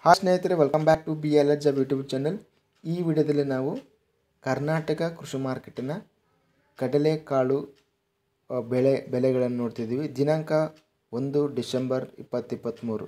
hi ಸ್ನೇಹಿತರೆ welcome back to B L H ಜಬ್ YouTube channel ಈ ವಿಡಿಯೋದಲ್ಲಿ ನಾವು ಕರ್ನಾಟಕ ಕೃಷಿ ಮಾರ್ಕೆಟಿನ ಕಡಲೆಕಾಳು ಆ, ಬೆಳೆ ಬೆಲೆಗಳನ್ನು ನೋಡ್ತಿದ್ದೀವಿ ದಿನಾಂಕ ಒಂದು ಡಿಸೆಂಬರ್ ಇಪ್ಪತ್ತಿಪ್ಪತ್ತ್ಮೂರು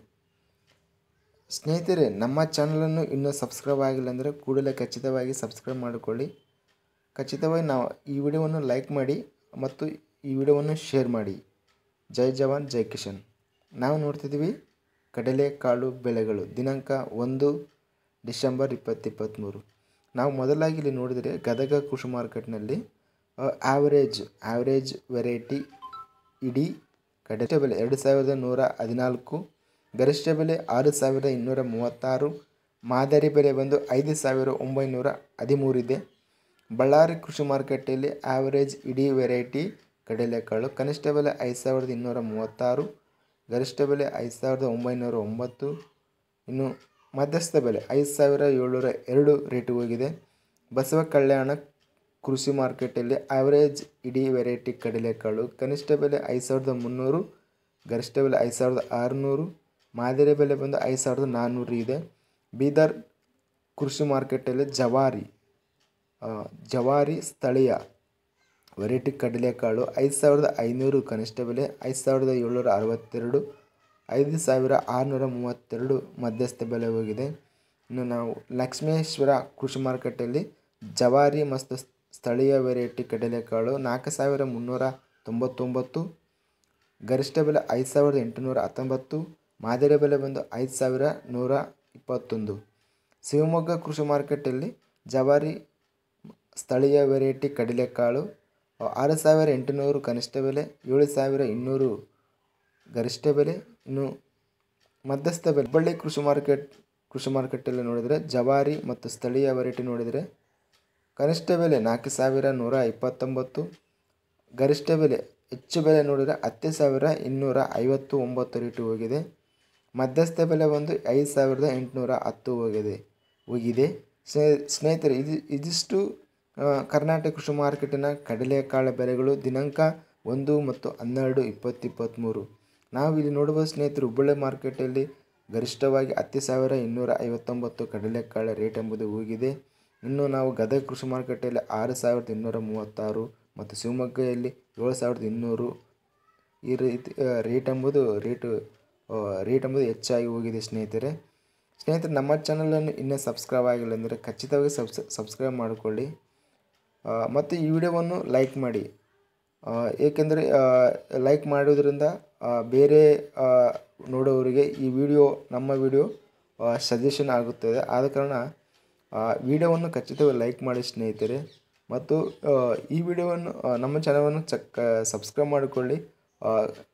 ಸ್ನೇಹಿತರೆ ನಮ್ಮ ಚಾನಲನ್ನು ಇನ್ನೂ ಸಬ್ಸ್ಕ್ರೈಬ್ ಆಗಿಲ್ಲ ಅಂದರೆ ಕೂಡಲೇ ಖಚಿತವಾಗಿ ಸಬ್ಸ್ಕ್ರೈಬ್ ಮಾಡಿಕೊಳ್ಳಿ ಖಚಿತವಾಗಿ ನಾವು ಈ ವಿಡಿಯೋವನ್ನು ಲೈಕ್ ಮಾಡಿ ಮತ್ತು ಈ ವಿಡಿಯೋವನ್ನು ಶೇರ್ ಮಾಡಿ ಜೈ ಜವಾನ್ ಜೈ ಕಿಶನ್ ನಾವು ನೋಡ್ತಿದ್ದೀವಿ ಕಡಲೆಕಾಳು ಬೆಳೆಗಳು ದಿನಾಂಕ ಒಂದು ಡಿಸೆಂಬರ್ ಇಪ್ಪತ್ತಿಪ್ಪತ್ತ್ಮೂರು ನಾವು ಮೊದಲಾಗಿ ಇಲ್ಲಿ ನೋಡಿದರೆ ಗದಗ ಕೃಷಿ ಮಾರ್ಕೆಟ್ನಲ್ಲಿ ಆವರೇಜ್ ಆವರೇಜ್ ವೆರೈಟಿ ಇಡೀ ಕಡಿಮೆ ಬೆಲೆ ಎರಡು ಸಾವಿರದ ನೂರ ಹದಿನಾಲ್ಕು ಗರಿಷ್ಠ ಬೆಲೆ ಆರು ಸಾವಿರದ ಇನ್ನೂರ ಮೂವತ್ತಾರು ಮಾದರಿ ಬೆಲೆ ಬಂದು ಐದು ಸಾವಿರ ಒಂಬೈನೂರ ಹದಿಮೂರಿದೆ ಬಳ್ಳಾರಿ ಕೃಷಿ ಮಾರ್ಕೆಟಲ್ಲಿ ಆವರೇಜ್ ಇಡೀ ವೆರೈಟಿ ಕಡಲೆಕಾಳು ಕನಿಷ್ಠ ಬೆಲೆ ಐದು ಸಾವಿರದ ಇನ್ನೂರ ಮೂವತ್ತಾರು ಗರಿಷ್ಠ ಬೆಲೆ ಐದು ಸಾವಿರದ ಒಂಬೈನೂರ ಒಂಬತ್ತು ಇನ್ನು ಮಧ್ಯಸ್ಥ ಬೆಲೆ ಐದು ಸಾವಿರ ಏಳ್ನೂರ ಎರಡು ರೇಟು ಹೋಗಿದೆ ಬಸವ ಕಲ್ಯಾಣ ಕೃಷಿ ಮಾರ್ಕೆಟಲ್ಲಿ ಆವರೇಜ್ ಇಡೀ ವೆರೈಟಿ ಕಡಲೆಕಾಳು ಕನಿಷ್ಠ ಬೆಲೆ ಐದು ಸಾವಿರದ ಮುನ್ನೂರು ಗರಿಷ್ಠ ಬೆಲೆ ಐದು ಸಾವಿರದ ಆರುನೂರು ಮಾದರಿ ಬೆಲೆ ಬಂದು ಐದು ಸಾವಿರದ ನಾನ್ನೂರು ಇದೆ ಬೀದರ್ ಕೃಷಿ ಮಾರ್ಕೆಟಲ್ಲಿ ಜವಾರಿ ಆ, ಜವಾರಿ ಸ್ಥಳೀಯ ವೆರೈಟಿ ಕಡಲೆಕಾಳು ಐದು ಸಾವಿರದ ಐನೂರು ಕನಿಷ್ಠ ಬೆಲೆ ಐದು ಸಾವಿರದ ಏಳ್ನೂರ ಅರವತ್ತೆರಡು ಐದು ಸಾವಿರ ಆರುನೂರ ಮೂವತ್ತೆರಡು ಮಧ್ಯಸ್ಥ ಬೆಲೆ ಹೋಗಿದೆ ಇನ್ನು ನಾವು ಲಕ್ಷ್ಮೇಶ್ವರ ಕೃಷಿ ಮಾರ್ಕೆಟಲ್ಲಿ ಜವಾರಿ ಮತ್ತು ಸ್ಥಳೀಯ ವೆರೈಟಿ ಕಡಲೆಕಾಳು ನಾಲ್ಕು ಸಾವಿರ ಮುನ್ನೂರ ತೊಂಬತ್ತೊಂಬತ್ತು ಗರಿಷ್ಠ ಬೆಲೆ ಐದು ಸಾವಿರದ ಎಂಟುನೂರ ಹತ್ತೊಂಬತ್ತು ಮಾದರಿ ಬೆಲೆ ಬಂದು ಐದು ಸಾವಿರ ನೂರ ಇಪ್ಪತ್ತೊಂದು ಶಿವಮೊಗ್ಗ ಕೃಷಿ ಮಾರ್ಕೆಟಲ್ಲಿ ಜವಾರಿ ಸ್ಥಳೀಯ ವೆರೈಟಿ ಕಡಲೆಕಾಳು ಆರು ಸಾವಿರ ಎಂಟುನೂರು ಕನಿಷ್ಠ ಬೆಲೆ ಏಳು ಸಾವಿರ ಇನ್ನೂರು ಗರಿಷ್ಠ ಬೆಲೆ ಇನ್ನು ಮಧ್ಯಸ್ಥ ಬೆಲೆ ಹುಬ್ಬಳ್ಳಿ ಕೃಷಿ ಮಾರ್ಕೆಟ್ ಕೃಷಿ ಮಾರ್ಕೆಟಲ್ಲಿ ನೋಡಿದರೆ ಜವಾರಿ ಮತ್ತು ಸ್ಥಳೀಯ ವೆರೈಟಿ ನೋಡಿದರೆ ಕನಿಷ್ಠ ಬೆಲೆ ನಾಲ್ಕು ಸಾವಿರ ನೂರ ಇಪ್ಪತ್ತೊಂಬತ್ತು ಗರಿಷ್ಠ ಬೆಲೆ ಹೆಚ್ಚು ಬೆಲೆ ನೋಡಿದರೆ ಹತ್ತು ಸಾವಿರ ಇನ್ನೂರ ಐವತ್ತು ಒಂಬತ್ತು ರೇಟು ಹೋಗಿದೆ ಮಧ್ಯಸ್ಥ ಬೆಲೆ ಬಂದು ಐದು ಸಾವಿರದ ಎಂಟುನೂರ ಹತ್ತು ಹೋಗಿದೆ ಹೋಗಿದೆ ಸ್ನೇ- ಸ್ನೇಹಿತರೆ ಇದು ಇದಿಷ್ಟು ಆ, ಕರ್ನಾಟಕ ಕೃಷಿ ಮಾರ್ಕೆಟಿನ ಕಡಲೆಕಾಳು ಬೆಲೆಗಳು ದಿನಾಂಕ ಒಂದು ಮತ್ತು ಹನ್ನೆರಡು ಇಪ್ಪತ್ತಿಪ್ಪತ್ತ್ಮೂರು ನಾವು ಇಲ್ಲಿ ನೋಡುವ ಸ್ನೇಹಿತರು ಹುಬ್ಬಳ್ಳಿ ಮಾರ್ಕೆಟಲ್ಲಿ ಗರಿಷ್ಠವಾಗಿ ಹತ್ತು ಸಾವಿರ ಇನ್ನೂರ ಐವತ್ತೊಂಬತ್ತು ಕಡಲೆಕಾಳು ರೇಟ್ ಎಂಬುದು ಹೋಗಿದೆ ಇನ್ನು ನಾವು ಗದಗ ಕೃಷಿ ಮಾರ್ಕೆಟಲ್ಲಿ ಆರು ಸಾವಿರದ ಇನ್ನೂರ ಮೂವತ್ತಾರು ಮತ್ತು ಶಿವಮೊಗ್ಗದಲ್ಲಿ ಏಳು ಸಾವಿರದ ಇನ್ನೂರು ಈ ರೀತಿ ಆ, ರೇಟ್ ಎಂಬುದು ರೇಟು ಆ, ರೇಟ್ ಎಂಬುದು ಹೆಚ್ಚಾಗಿ ಹೋಗಿದೆ ಸ್ನೇಹಿತರೆ ಸ್ನೇಹಿತರೆ ನಮ್ಮ ಚಾನಲನ್ನು ಇನ್ನೂ ಸಬ್ಸ್ಕ್ರೈಬ್ ಆಗಿಲ್ಲ ಅಂದರೆ ಖಚಿತವಾಗಿ ಸಬ್ಸ್ ಸಬ್ಸ್ಕ್ರೈಬ್ ಮಾಡಿಕೊಳ್ಳಿ ಆ, ಮತ್ತು ಈ ವಿಡಿಯೋವನ್ನು ಲೈಕ್ ಮಾಡಿ ಆ, ಏಕೆಂದರೆ ಲೈಕ್ ಮಾಡೋದ್ರಿಂದ ಆ, ಬೇರೆ ಆ, ನೋಡೋವರಿಗೆ ಈ ವಿಡಿಯೋ ನಮ್ಮ ವಿಡಿಯೋ ಸಜೆಷನ್ ಆಗುತ್ತದೆ ಆದ ಕಾರಣ ವಿಡಿಯೋವನ್ನು ಖಚಿತವಾಗಿ ಲೈಕ್ ಮಾಡಿ ಸ್ನೇಹಿತರೆ ಮತ್ತು ಆ, ಈ ವಿಡಿಯೋವನ್ನು ಆ, ನಮ್ಮ ಚಾನಲನ್ನು ಚಕ್ ಸಬ್ಸ್ಕ್ರೈಬ್ ಮಾಡಿಕೊಳ್ಳಿ ಆ,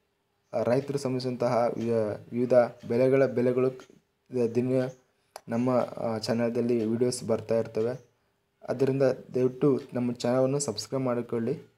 ರೈತರು ಸಂಬಂಧಿಸಿದಂತಹ ವಿ- ವಿವಿಧ ಬೆಳೆಗಳ ಬೆಲೆಗಳು ದಿನ ನಮ್ಮ ಚಾನಲ್ದಲ್ಲಿ ವಿಡಿಯೋಸ್ ಬರ್ತಾ ಇರ್ತವೆ ಅದರಿಂದ ದಯವಿಟ್ಟು ನಮ್ಮ ಚಾನಲನ್ನು ಸಬ್ಸ್ಕ್ರೈಬ್ ಮಾಡಿಕೊಳ್ಳಿ